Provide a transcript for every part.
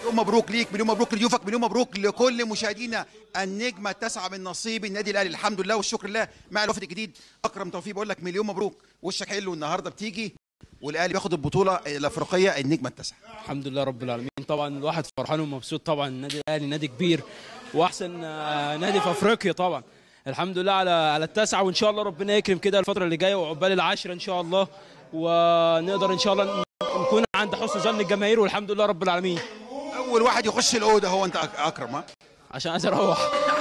مليون مبروك ليك مليون مبروك لضيوفك مليون مبروك لكل مشاهدينا النجمه التاسعه من نصيب النادي الاهلي الحمد لله والشكر لله مع الوفد الجديد اكرم توفيق بقول لك مليون مبروك وشك حلو النهارده بتيجي والاهلي بياخد البطوله الافريقيه النجمه التاسعه الحمد لله رب العالمين طبعا الواحد فرحان ومبسوط طبعا النادي الاهلي نادي كبير واحسن آه، نادي في افريقيا طبعا الحمد لله على على التاسعه وان شاء الله ربنا يكرم كده الفتره اللي جايه وعقبال العاشره ان شاء الله ونقدر ان شاء الله نكون عند حسن ظن الجماهير والحمد لله رب العالمين اول واحد يخش الاوضه هو انت أك- اكرم ها عشان عايز اروح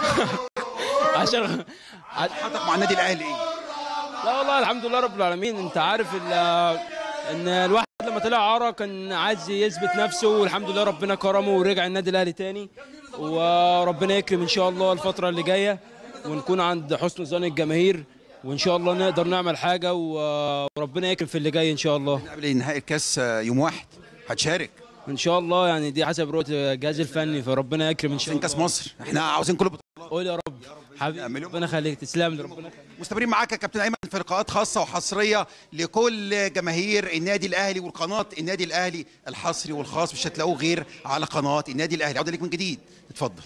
عشان حضرتك مع النادي الاهلي ايه لا والله الحمد لله رب العالمين انت عارف ال- ان الواحد لما طلع عرا كان عايز يثبت نفسه والحمد لله ربنا كرمه ورجع النادي الاهلي تاني وربنا يكرم ان شاء الله الفتره اللي جايه ونكون عند حسن ظن الجماهير وان شاء الله نقدر نعمل حاجه و- وربنا يكرم في اللي جاي ان شاء الله قبل نهائي الكاس آه، يوم واحد هتشارك ان شاء الله يعني دي حسب رؤيه الجهاز الفني فربنا يكرم ان شاء عشان الله كاس مصر احنا عاوزين كل بطولات قول يا رب حبيبي مليون ربنا يخليك تسلم لي ربنا يخليك مستمرين معاك يا كابتن ايمن في لقاءات خاصه وحصريه لكل جماهير النادي الاهلي والقناه النادي الاهلي الحصري والخاص مش هتلاقوه غير على قناه النادي الاهلي عوده ليك من جديد اتفضل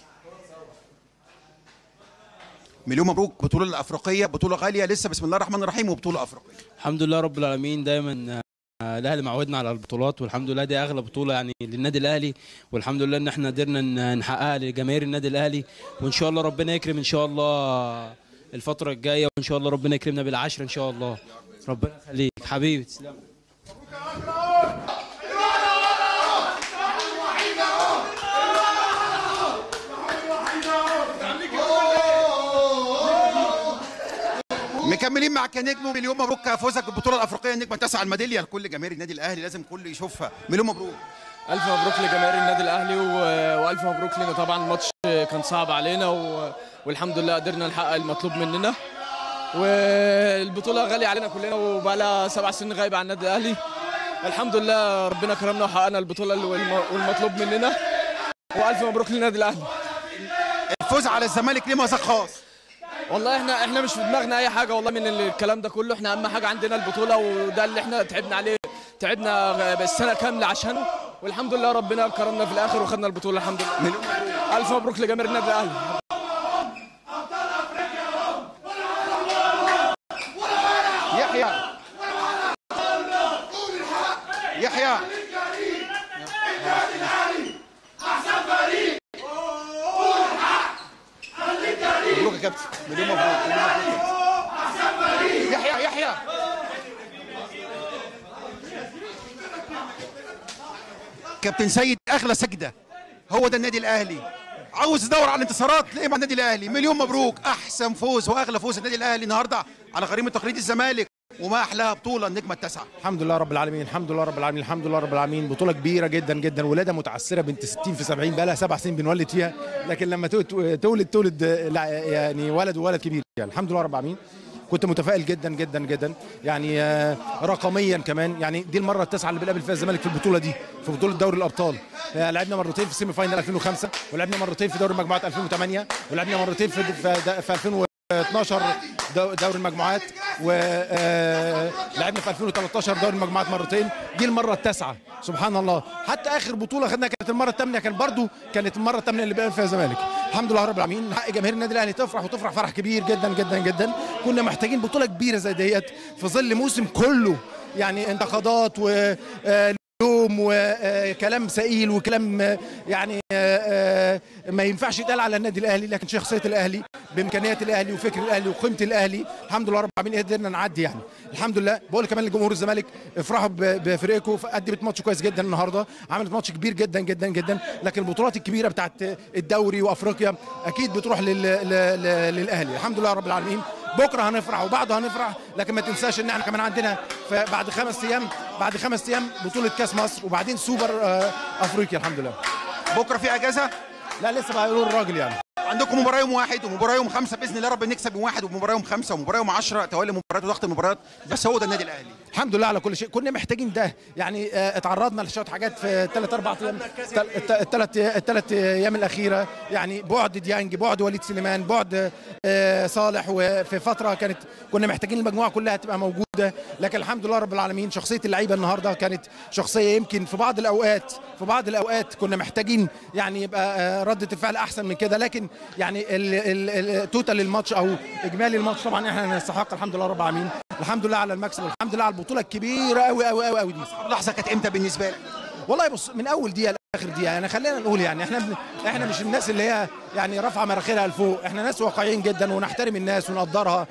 مليون مبروك بطوله الافريقيه بطوله غاليه لسه بسم الله الرحمن الرحيم وبطوله افريقيه الحمد لله رب العالمين دايما آه، الاهلي معودنا على البطولات والحمد لله دي اغلى بطوله يعني للنادي الاهلي والحمد لله ان احنا قدرنا ن- نحققها لجماهير النادي الاهلي وان شاء الله ربنا يكرم ان شاء الله الفتره الجايه وان شاء الله ربنا يكرمنا بالعشره ان شاء الله ربنا يخليك حبيبي تسلم مكملين معك يا نجم مليون مبروك فوزك بالبطوله الافريقيه النجمه التاسعه الميداليه لكل جماهير النادي الاهلي لازم كل يشوفها مليون مبروك ألف مبروك لجماهير النادي الأهلي و- وألف مبروك لنا طبعا الماتش كان صعب علينا و... والحمد لله قدرنا نحقق المطلوب مننا والبطولة غالية علينا كلنا وبقى لها سبع سنين غايبة عن النادي الأهلي الحمد لله ربنا كرمنا وحققنا البطولة والم- والمطلوب مننا وألف مبروك للنادي الأهلي الفوز على الزمالك ليه مذاق خاص والله احنا احنا مش في دماغنا اي حاجه والله من الكلام ده كله احنا اهم حاجه عندنا البطوله وده اللي احنا تعبنا عليه تعبنا السنه كامله عشانه والحمد لله ربنا كرمنا في الاخر وخدنا البطوله الحمد لله مليون مبروك الف مبروك لجماهير النادي الاهلي يحيى يحيى مبروك يا كابتن مليون مبروك مليون مبروك يا كابتن. يحيى يحيى كابتن سيد اغلى سجده هو ده النادي الاهلي عاوز يدور على الانتصارات تلاقيه مع النادي الاهلي مليون مبروك احسن فوز واغلى فوز النادي الاهلي النهارده على غريم تقليد الزمالك وما احلاها بطوله النجمه التاسعه الحمد لله رب العالمين الحمد لله رب العالمين الحمد لله رب العالمين بطوله كبيره جدا جدا ولاده متعسره بنت 60 في 70 بقى لها سبع سنين بنولد فيها لكن لما تولد تولد, تولد لا يعني ولد وولد كبير يعني الحمد لله رب العالمين كنت متفائل جدا جدا جدا يعني آه، رقميا كمان يعني دي المره التاسعه اللي بنقابل فيها الزمالك في البطوله دي في بطوله دوري الابطال آه، لعبنا مرتين في سيمي فاينل 2005 ولعبنا مرتين في دوري المجموعات 2008 ولعبنا مرتين في في, في 2012 دو- دوري المجموعات ولعبنا في 2013 دوري المجموعات مرتين دي المره التاسعه سبحان الله حتى اخر بطوله خدنا كانت المره الثامنه كان برضو كانت المره الثامنه اللي بقى فيها الزمالك الحمد لله رب العالمين حق جماهير النادي الاهلي تفرح وتفرح فرح كبير جدا جدا جدا كنا محتاجين بطوله كبيره زي ديت في ظل موسم كله يعني انتقادات و آه، لوم وكلام سئيل وكلام آه، يعني آه، آه، ما ينفعش يتقال على النادي الاهلي لكن شخصيه الاهلي بامكانيات الاهلي وفكر الاهلي وقيمه الاهلي الحمد لله رب العالمين قدرنا نعدي يعني الحمد لله بقول كمان لجمهور الزمالك افرحوا ب- بفريقكم قدمت ماتش كويس جدا النهارده عملت ماتش كبير جدا جدا جدا لكن البطولات الكبيره بتاعت الدوري وافريقيا اكيد بتروح لل... لل... لل- للاهلي الحمد لله رب العالمين بكره هنفرح وبعده هنفرح لكن ما تنساش ان احنا كمان عندنا ف- بعد خمس ايام بعد خمس ايام بطوله كاس مصر وبعدين سوبر آه، افريقيا الحمد لله بكره في اجازه لا لسه بقى يقولوا الراجل يعني عندكم مباراه يوم واحد ومباراه يوم خمسه باذن الله رب نكسب يوم واحد ومباراه يوم خمسه ومباراه يوم 10 توالي مباريات وضغط المباريات بس هو ده النادي الاهلي الحمد لله على كل شيء كنا محتاجين ده يعني آه، اتعرضنا لشويه حاجات في ثلاث اربع ايام الثلاث الثلاث ايام الاخيره يعني بعد ديانج بعد وليد سليمان بعد آه، صالح وفي فتره كانت كنا محتاجين المجموعه كلها تبقى موجوده لكن الحمد لله رب العالمين شخصيه اللعيبه النهارده كانت شخصيه يمكن في بعض الاوقات في بعض الاوقات كنا محتاجين يعني يبقى آه، رده الفعل احسن من كده لكن يعني ال- ال- ال- توتال الماتش او اجمالي الماتش طبعا احنا نستحق الحمد لله رب العالمين الحمد لله على المكسب والحمد لله على البطوله الكبيره قوي قوي قوي قوي دي اللحظه كانت امتى بالنسبه لك والله بص من ااول دقيقه لاخر دقيقه يعني خلينا نقول يعني احنا بن... احنا مش الناس اللي هي يعني رافعه مراخيرها لفوق احنا ناس واقعيين جدا ونحترم الناس ونقدرها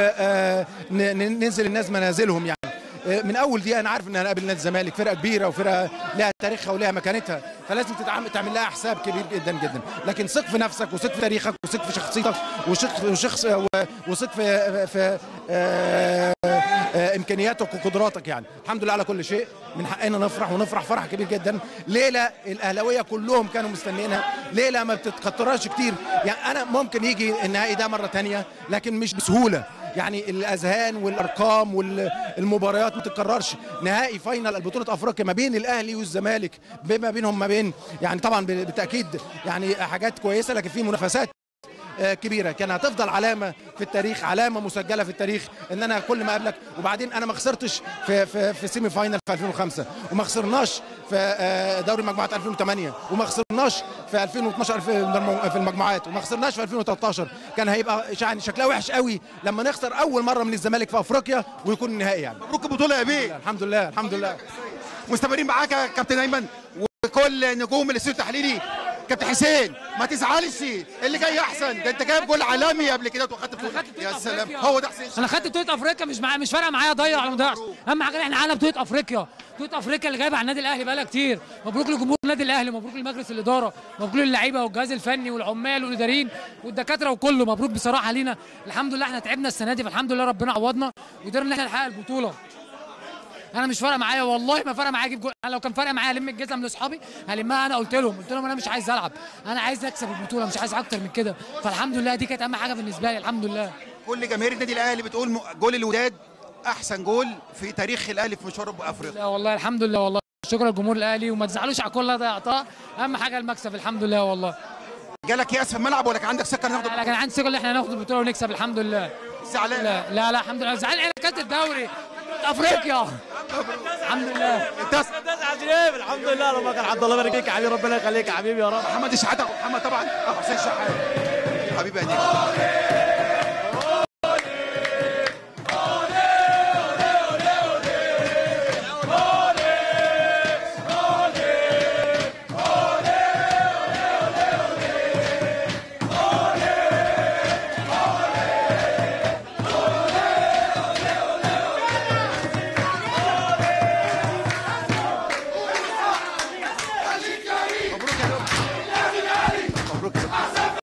وننزل الناس منازلهم يعني آه، من اول دقيقه انا عارف ان هنقابل نادي الزمالك فرقه كبيره وفرقه لها تاريخها ولها مكانتها فلازم تتعامل تعمل لها حساب كبير جدا جدا لكن ثق في نفسك وثق في تاريخك وثق في شخصيتك وثق في وشخص و- وثق في في آه، آه، امكانياتك وقدراتك يعني الحمد لله على كل شيء من حقنا نفرح ونفرح فرح كبير جدا ليله الاهلاويه كلهم كانوا مستنيينها ليله ما بتتكترش كتير يعني انا ممكن يجي النهائي ده مره تانية لكن مش بسهوله يعني الاذهان والارقام والمباريات ما تتكررش نهائي فاينل بطوله افريقيا ما بين الاهلي والزمالك بما بينهم ما بين يعني طبعا بالتاكيد يعني حاجات كويسه لكن في منافسات آه، كبيره كان هتفضل علامه في التاريخ علامه مسجله في التاريخ ان انا كل ما اقابلك وبعدين انا ما خسرتش في في في سيمي فاينل في 2005 وما خسرناش في آه، دوري مجموعات 2008 وما خسرناش في 2012 في المجمو- في المجموعات وما خسرناش في 2013 كان هيبقى يعني شكلها وحش قوي لما نخسر اول مره من الزمالك في افريقيا ويكون النهائي يعني مبروك البطوله يا بيه الحمد لله الحمد لله مستمرين معاك يا كابتن ايمن وكل نجوم الاستوديو التحليلي كابتن حسين ما تزعلش اللي جاي احسن ده انت جايب جول عالمي قبل كده واخدت بطوله يا سلام هو ده حسين انا خدت بطوله افريقيا مش معايا مش فارقه معايا اضيع ولا ما اضيعش اهم حاجه إن احنا معانا بطوله افريقيا بطوله افريقيا اللي جايبه على النادي الاهلي بقالها كتير مبروك لجمهور النادي الاهلي مبروك لمجلس الاداره مبروك للعيبه والجهاز الفني والعمال والاداريين والدكاتره وكله مبروك بصراحه لينا الحمد لله احنا تعبنا السنه دي فالحمد لله ربنا عوضنا وقدرنا ان احنا نحقق البطوله انا مش فارقه معايا والله ما فارقه معايا اجيب جول انا لو كان فارقه معايا الم الجزم لاصحابي هلمها انا قلت لهم قلت لهم انا مش عايز العب انا عايز اكسب البطوله مش عايز اكتر من كده فالحمد لله دي كانت اهم حاجه بالنسبه لي الحمد لله كل جماهير النادي الاهلي بتقول م- جول الوداد احسن جول في تاريخ الاهلي في مشوار افريقيا لا والله الحمد لله والله شكرا لجمهور الاهلي وما تزعلوش على كل اللي ضيعتها اهم حاجه المكسب الحمد لله والله جالك ياس في الملعب ولا كان عندك سكه ناخد لا كان عندي ثقه ان احنا هناخد البطوله ونكسب الحمد لله زعلان لا لا لا الحمد لله زعلان انا كانت الدوري افريقيا الحمد لله انت الحمد لله ربك الحمد الله يبارك فيك يا حبيبي ربنا يخليك يا حبيبي يا رب محمد الشحاته محمد طبعا اه حسين شحات حبيبي يا نجم مبروك يا دكتور مبروك يا دكتور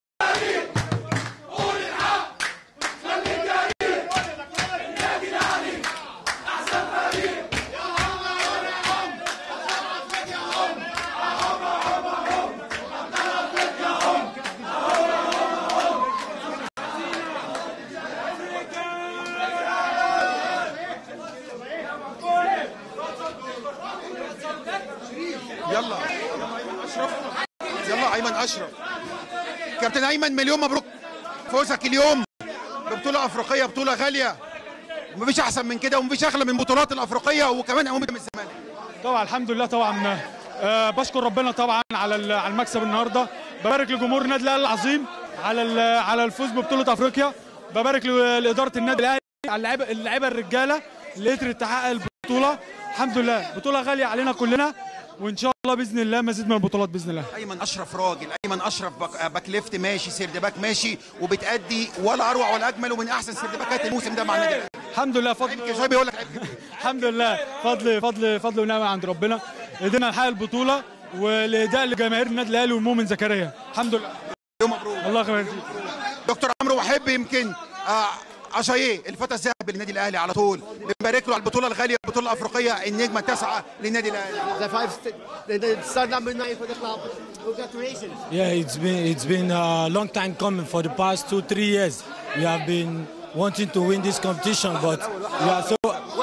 يلا اشرف يلا ايمن اشرف كابتن ايمن مليون مبروك فوزك اليوم ببطوله افريقيه بطوله غاليه ومفيش احسن من كده ومفيش اغلى من البطولات الافريقيه وكمان امم الزمالك طبعا الحمد لله طبعا آه، بشكر ربنا طبعا على ال- على المكسب النهارده ببارك لجمهور النادي الاهلي العظيم على ال- على الفوز ببطوله افريقيا ببارك ل- لاداره النادي الاهلي على اللعيبه اللعيبه الرجاله اللي قدرت تحقق البطوله الحمد لله بطوله غاليه علينا كلنا وان شاء الله باذن الله مزيد من البطولات باذن الله ايمن اشرف راجل ايمن اشرف باك, باك ليفت ماشي سيرد باك ماشي وبتادي ولا اروع ولا اجمل ومن احسن سيرد باكات الموسم ده مع النادي الاهلي الحمد لله يمكن فضل شويه بيقول لك لعيب كبير. الحمد لله فضل فضل فضل ونعمه عند ربنا قدرنا نحقق البطوله والاداء لجماهير النادي الاهلي ومؤمن زكريا الحمد لله يوم مبروك الله يخليك دكتور عمرو وحب يمكن آه عشاييه الفتى الذهبي للنادي الاهلي على طول بنبارك له على البطوله الغاليه البطوله الافريقيه النجمه التاسعه للنادي الاهلي The five, st- the, the star number nine for the club. Congratulations. Yeah, it's been it's been a long time coming for the past two three years. We have been wanting to win this competition, but we are so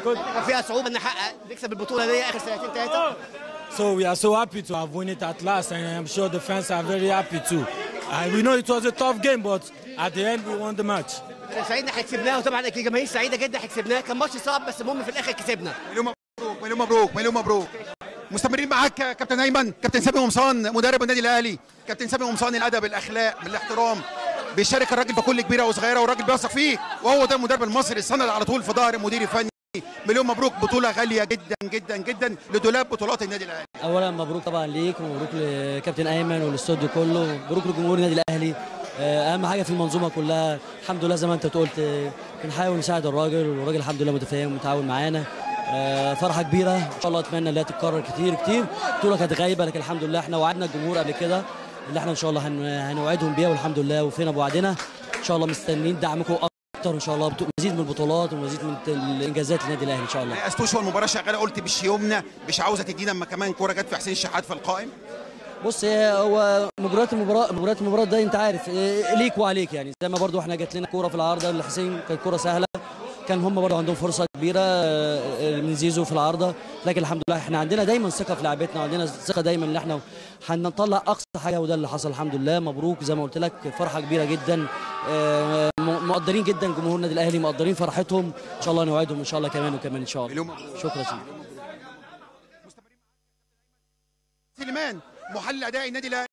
كان فيها صعوبه نحقق نكسب البطوله دي اخر سنتين ثلاثه So we are so happy to have won it at last, and I'm sure the fans are very happy too. Uh, we know it was a tough game, but at the end we won the match. سعيدنا احنا كسبناه وطبعا الجماهير سعيده جدا احنا كسبناه كان ماتش صعب بس المهم في الاخر كسبنا مليون مبروك مليون مبروك مليون مبروك مستمرين معاك يا كابتن ايمن كابتن سامي قمصان مدرب النادي الاهلي كابتن سامي قمصان الادب الاخلاق بالاحترام بيشارك الراجل بكل كبيره وصغيره والراجل بيثق فيه وهو ده المدرب المصري السند على طول في ظهر المدير الفني مليون مبروك بطوله غاليه جدا جدا جدا لدولاب بطولات النادي الاهلي اولا مبروك طبعا ليك ومبروك لكابتن ايمن والاستوديو كله مبروك لجمهور النادي الاهلي آه، اهم حاجه في المنظومه كلها الحمد لله زي ما انت قلت آه، بنحاول نساعد الراجل والراجل الحمد لله متفاهم ومتعاون معانا آه، فرحه كبيره ان شاء الله اتمنى انها تتكرر كتير كتير البطوله كانت غايبه لكن الحمد لله احنا وعدنا الجمهور قبل كده اللي احنا ان شاء الله هن- هنوعدهم بيها والحمد لله وفينا بوعدنا ان شاء الله مستنيين دعمكم اكتر ان شاء الله بتو- مزيد من البطولات ومزيد من الانجازات للنادي الاهلي ان شاء الله ما يأستوش هو المباراه شغاله قلت مش يومنا مش عاوزه تدينا اما كمان كوره جت في حسين الشحات في القائم بص هي هو مجريات المباراه مجريات المباراه ده انت عارف إيه، ليك وعليك يعني زي ما برضو احنا جات لنا كوره في العارضه لحسين كانت كوره سهله كان هم برضو عندهم فرصه كبيره آه، من زيزو في العارضه لكن الحمد لله احنا عندنا دايما ثقه في لعبتنا وعندنا ثقه دايما ان احنا هنطلع اقصى حاجه وده اللي حصل الحمد لله مبروك زي ما قلت لك فرحه كبيره جدا آه، م- مقدرين جدا جمهور النادي الاهلي مقدرين فرحتهم ان شاء الله نوعدهم ان شاء الله كمان وكمان ان شاء الله مليون مبروك شكرا سيدي سليمان محلل اداء النادي الاهلي